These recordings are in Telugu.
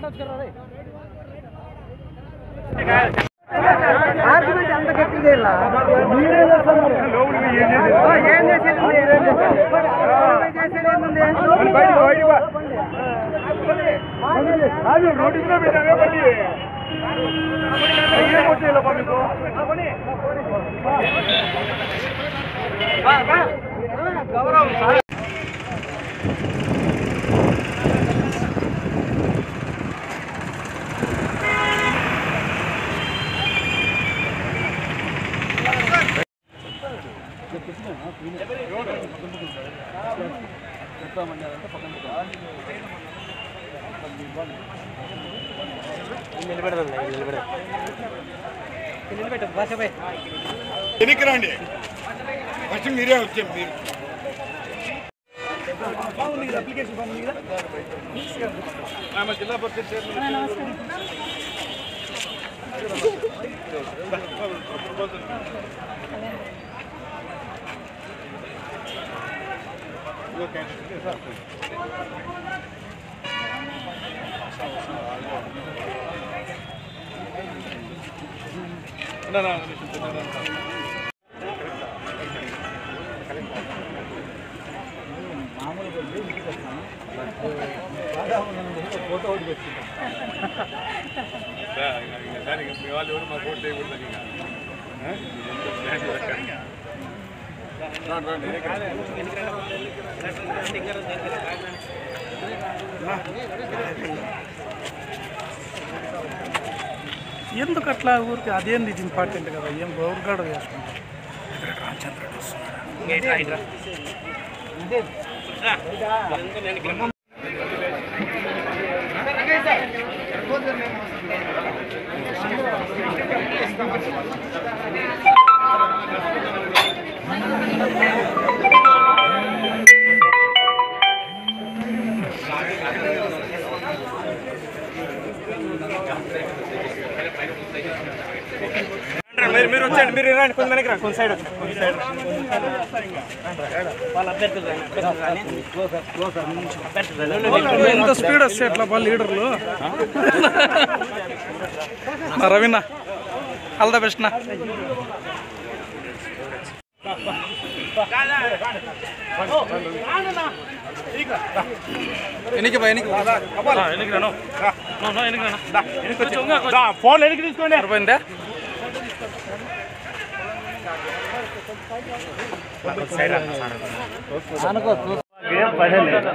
ఆర్గ్యుమెంట్ అంత గట్టిగా ఇలా ఏం చేసేది ఉంది? చేసేది ఏముంది? వెనక్కి రండి ఫస్ట్ మీరే వచ్చాం మీరు జిల్లా పరిషత్ వాళ్ళు ఎవరు మా ఫోన్ చేయకూడదు ఎందుకు అట్లా ఊరికి అదేంది ఇది ఇంపార్టెంట్ కదా ఏం గౌరగాడు చేసుకుంటాం మీరు మీరు వచ్చేయండి మీరు రండి కొంచెం వెనక్కి రండి కొంచెం సైడ్ వచ్చి కొంచెం సైడ్ వాళ్ళ అభ్యర్థులు రండి అభ్యర్థులు రండి అభ్యర్థులు రండి. ఎంత స్పీడ్ వస్తే ఎట్లా బా లీడర్లు నా రవీనా ఆల్ ద బెస్ట్ నా ఎనికి బా ఎనికి ఫోన్ వెనక్కి తీసుకోండి సరిపోయిందా ఏం పని లేదు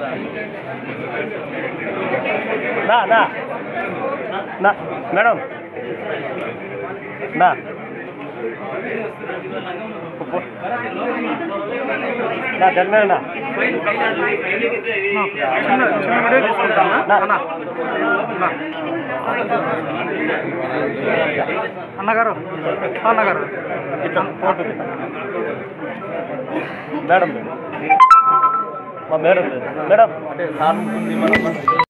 నా నా నా మేడం నా నా ధన్యవాద నా నా అన్నగారు అన్నగారు ఇట్లా ఫోటో మేడం మా మేడం మేడం అంటే సార్ ఉంటుంది మనం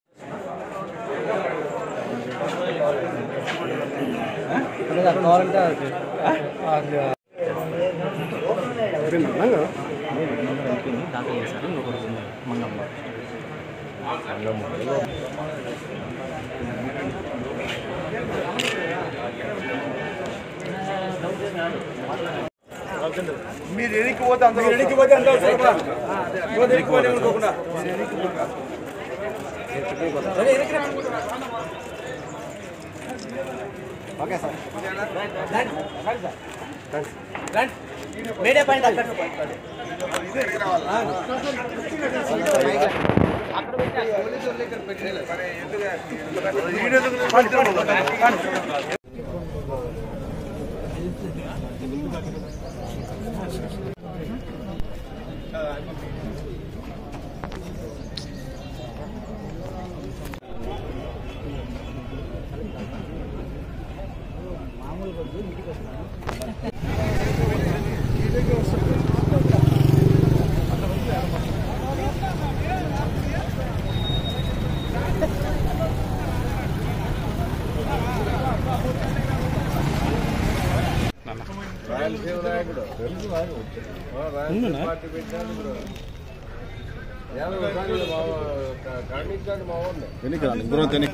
మీరు ఎనికి పోతే అంత ఎనికి పోతే అంత ఎనికి పోతే అనుకోకుండా మీడియా పాయింట్ అక్కడ ఎన్నిక గురం ఎన్నిక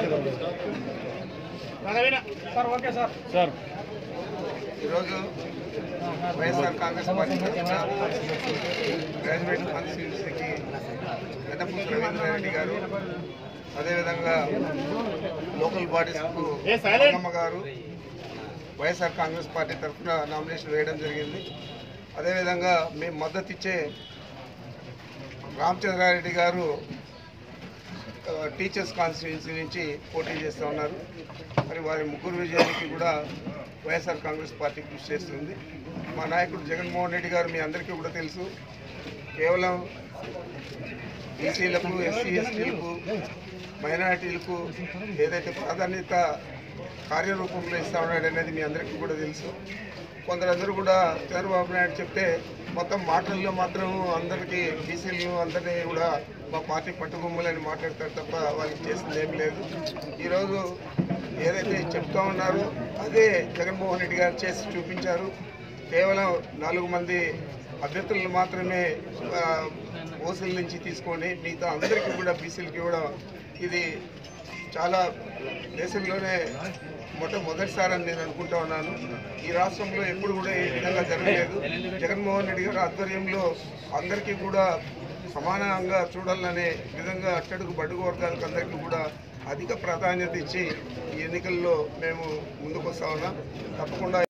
ఈరోజు వైఎస్ఆర్ కాంగ్రెస్ పార్టీ తరఫున గ్రాడ్యుయేట్ కాన్స్టిట్యూన్సీకి పెద్దపూసి రవీంద్రారెడ్డి గారు అదేవిధంగా లోకల్ బాడీస్కు అమ్మమ్మ గారు వైఎస్ఆర్ కాంగ్రెస్ పార్టీ తరఫున నామినేషన్ వేయడం జరిగింది అదేవిధంగా మేము మద్దతు ఇచ్చే రామచంద్రారెడ్డి గారు ఆ, టీచర్స్ కాన్స్టిట్యున్సీ నుంచి పోటీ చేస్తూ ఉన్నారు మరి వారి ముగ్గురు విజయానికి కూడా వైఎస్ఆర్ కాంగ్రెస్ పార్టీ కృషి చేస్తుంది మా నాయకుడు జగన్మోహన్ రెడ్డి గారు మీ అందరికీ కూడా తెలుసు కేవలం బీసీలకు ఎస్సీ ఎస్టీలకు మైనారిటీలకు ఏదైతే ప్రాధాన్యత కార్యరూపంలో ఇస్తా ఉన్నాడు అనేది మీ అందరికీ కూడా తెలుసు కొందరందరూ కూడా చంద్రబాబు నాయుడు చెప్తే మొత్తం మాటల్లో మాత్రం అందరికీ బీసీలు అందరినీ కూడా మా పార్టీ పట్టుకొమ్మలని మాట్లాడతారు తప్ప వాళ్ళకి చేసింది ఏం లేదు ఈరోజు ఏదైతే చెప్తా ఉన్నారో అదే జగన్మోహన్ రెడ్డి గారు చేసి చూపించారు కేవలం నాలుగు మంది అభ్యర్థులను మాత్రమే ఆ, ఓసీల నుంచి తీసుకొని మిగతా అందరికీ కూడా బీసీలకి కూడా ఇది చాలా దేశంలోనే మొట్టమొదటిసారని నేను అనుకుంటా ఉన్నాను ఈ రాష్ట్రంలో ఎప్పుడు కూడా ఈ విధంగా జరగలేదు జగన్మోహన్ రెడ్డి గారి ఆధ్వర్యంలో అందరికీ కూడా సమానంగా చూడాలనే విధంగా అట్టడుగు బడుగు వర్గాలకు అందరికీ కూడా అధిక ప్రాధాన్యత ఇచ్చి ఈ ఎన్నికల్లో మేము ముందుకు వస్తా ఉన్నాం తప్పకుండా